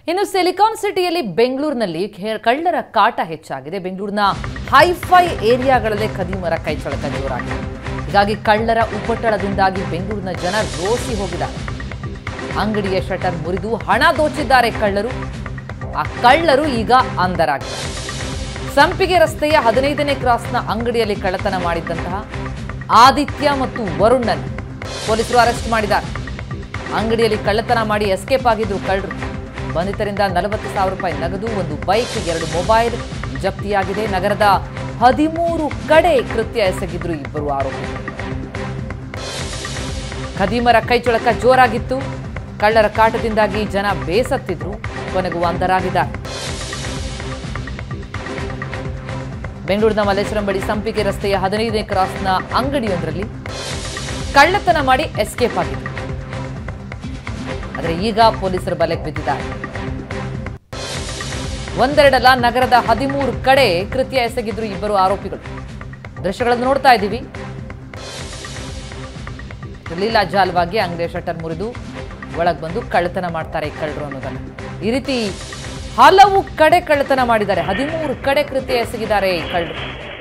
ಇನ್ನು ಸಿಲಿಕಾನ್ ಸಿಟಿಯಲ್ಲಿ ಬೆಂಗಳೂರಿನಲ್ಲಿ ಖೇ- ಕಳ್ಳರ ಕಾಟ ಹೆಚ್ಚಾಗಿದೆ ಬೆಂಗಳೂರಿನ ಹೈಫೈ ಏರಿಯಾಗಳಲ್ಲೇ ಖದೀಮರ ಕೈಚಳಕ ಜೋರಾಗಿದೆ ಹೀಗಾಗಿ ಕಳ್ಳರ ಉಪಟಳದಿಂದಾಗಿ ಬೆಂಗಳೂರಿನ ಜನ ರೋಸಿ ಹೋಗಿದ್ದಾರೆ ಅಂಗಡಿಯ ಶಟರ್ ಮುರಿದು ಹಣ ದೋಚಿದ್ದಾರೆ ಕಳ್ಳರು ಆ ಕಳ್ಳರು ಈಗ ಅಂಧರಾಗಿದ್ದಾರೆ ಸಂಪಿಗೆ ರಸ್ತೆಯ ಹದಿನೈದನೇ ಕ್ರಾಸ್ನ ಅಂಗಡಿಯಲ್ಲಿ ಕಳ್ಳತನ ಮಾಡಿದ್ದಂತಹ ಆದಿತ್ಯ ಮತ್ತು ವರುಣನ್ ಪೊಲೀಸರು ಅರೆಸ್ಟ್ ಮಾಡಿದ್ದಾರೆ ಅಂಗಡಿಯಲ್ಲಿ ಕಳ್ಳತನ ಮಾಡಿ ಎಸ್ಕೇಪ್ ಆಗಿದ್ರು ಕಳ್ಳರು ಬಂಧಿತರಿಂದ ನಲವತ್ತು ಸಾವಿರ ರೂಪಾಯಿ ನಗದು ಒಂದು ಬೈಕ್ ಎರಡು ಮೊಬೈಲ್ ಜಪ್ತಿಯಾಗಿದೆ ನಗರದ ಹದಿಮೂರು ಕಡೆ ಕೃತ್ಯ ಎಸಗಿದ್ರು ಇಬ್ಬರು ಆರೋಪಿಗಳು ಖದೀಮರ ಕೈಚೊಳಕ ಜೋರಾಗಿತ್ತು ಕಳ್ಳರ ಕಾಟದಿಂದಾಗಿ ಜನ ಬೇಸತ್ತಿದ್ರು ಕೊನೆಗೂ ಅಂಧರಾಗಿದ್ದಾರೆ ಬೆಂಗಳೂರಿನ ಮಲ್ಲೇಶ್ವರಂ ಬಳಿ ಸಂಪಿಗೆ ರಸ್ತೆಯ ಹದಿನೈದನೇ ಕ್ರಾಸ್ನ ಅಂಗಡಿಯೊಂದರಲ್ಲಿ ಕಳ್ಳತನ ಮಾಡಿ ಎಸ್ಕೇಪ್ ಆಗಿದ್ರು ಆದರೆ ಈಗ ಪೊಲೀಸರ ಬಲೆಗೆ ಬಿದ್ದಿದ್ದಾರೆ ಒಂದೆರಡಲ್ಲ ನಗರದ ಹದಿಮೂರು ಕಡೆ ಕೃತ್ಯ ಎಸಗಿದ್ರು ಇಬ್ಬರು ಆರೋಪಿಗಳು ದೃಶ್ಯಗಳನ್ನು ನೋಡ್ತಾ ಇದ್ದೀವಿ ಲೀಲಾಜಾಲವಾಗಿ ಅಂಗಡಿಯ ಶಟರ್ ಮುರಿದು ಒಳಗೆ ಬಂದು ಕಳ್ಳತನ ಮಾಡ್ತಾರೆ ಈ ಕಳ್ಳರು ಅನ್ನೋದನ್ನ ಈ ರೀತಿ ಹಲವು ಕಡೆ ಕಳ್ಳತನ ಮಾಡಿದ್ದಾರೆ ಹದಿಮೂರು ಕಡೆ ಕೃತ್ಯ ಎಸಗಿದ್ದಾರೆ ಈ ಕಳ್ಳರು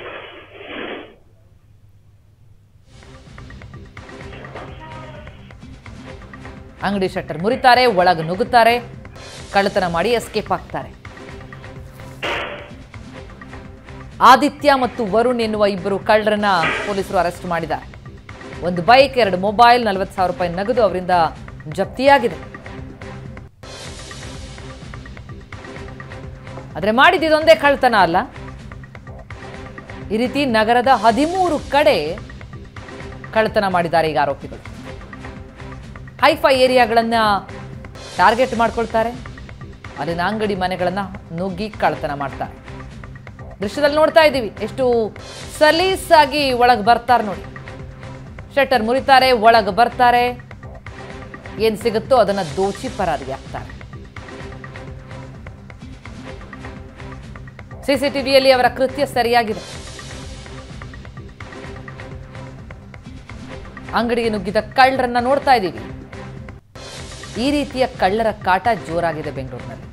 ಅಂಗಡಿ ಶಟರ್ ಮುರಿತಾರೆ ಒಳಗೆ ನುಗ್ಗುತ್ತಾರೆ ಕಳ್ಳತನ ಮಾಡಿ ಎಸ್ಕೇಪ್ ಆಗ್ತಾರೆ ಆದಿತ್ಯ ಮತ್ತು ವರುಣ್ ಎನ್ನುವ ಇಬ್ಬರು ಕಳ್ಳರನ್ನ ಪೊಲೀಸರು ಅರೆಸ್ಟ್ ಮಾಡಿದ್ದಾರೆ ಒಂದು ಬೈಕ್ ಎರಡು ಮೊಬೈಲ್ ನಲವತ್ತು ಸಾವಿರ ರೂಪಾಯಿ ನಗದು ಅವರಿಂದ ಜಪ್ತಿಯಾಗಿದೆ ಆದರೆ ಮಾಡಿದ್ದೊಂದೇ ಕಳ್ತನ ಅಲ್ಲ ಈ ರೀತಿ ನಗರದ ಹದಿಮೂರು ಕಡೆ ಕಳ್ಳತನ ಮಾಡಿದ್ದಾರೆ ಈಗ ಆರೋಪಿಗಳು ಹೈಫೈ ಏರಿಯಾಗಳನ್ನು ಟಾರ್ಗೆಟ್ ಮಾಡ್ಕೊಳ್ತಾರೆ ಅಲ್ಲಿನ ಅಂಗಡಿ ಮನೆಗಳನ್ನು ನುಗ್ಗಿ ಕಳ್ಳತನ ಮಾಡ್ತಾರೆ ದೃಶ್ಯದಲ್ಲಿ ನೋಡ್ತಾ ಇದ್ದೀವಿ ಎಷ್ಟು ಸಲೀಸಾಗಿ ಒಳಗೆ ಬರ್ತಾರೆ ನೋಡಿ ಶಟರ್ ಮುರಿತಾರೆ ಒಳಗೆ ಬರ್ತಾರೆ ಏನು ಸಿಗುತ್ತೋ ಅದನ್ನು ದೋಚಿ ಪರಾರಿಯಾಗ್ತಾರೆ ಸಿಸಿಟಿವಿಯಲ್ಲಿ ಅವರ ಕೃತ್ಯ ಸರಿಯಾಗಿದೆ ಅಂಗಡಿಗೆ ನುಗ್ಗಿದ ಕಳ್ಳರನ್ನ ನೋಡ್ತಾ ಇದ್ದೀವಿ ಈ ರೀತಿಯ ಕಳ್ಳರ ಕಾಟ ಜೋರಾಗಿದೆ ಬೆಂಗಳೂರಿನಲ್ಲಿ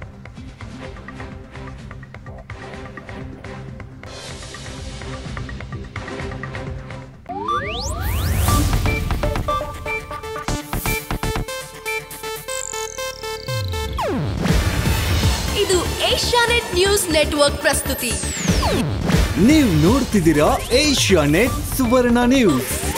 ಇದು ಏಷ್ಯಾನೆಟ್ ನ್ಯೂಸ್ ನೆಟ್ವರ್ಕ್ ಪ್ರಸ್ತುತಿ ನೀವು ನೋಡ್ತಿದ್ದೀರಾ ಏಷ್ಯಾ ನೆಟ್ ಸುವರ್ಣ ನ್ಯೂಸ್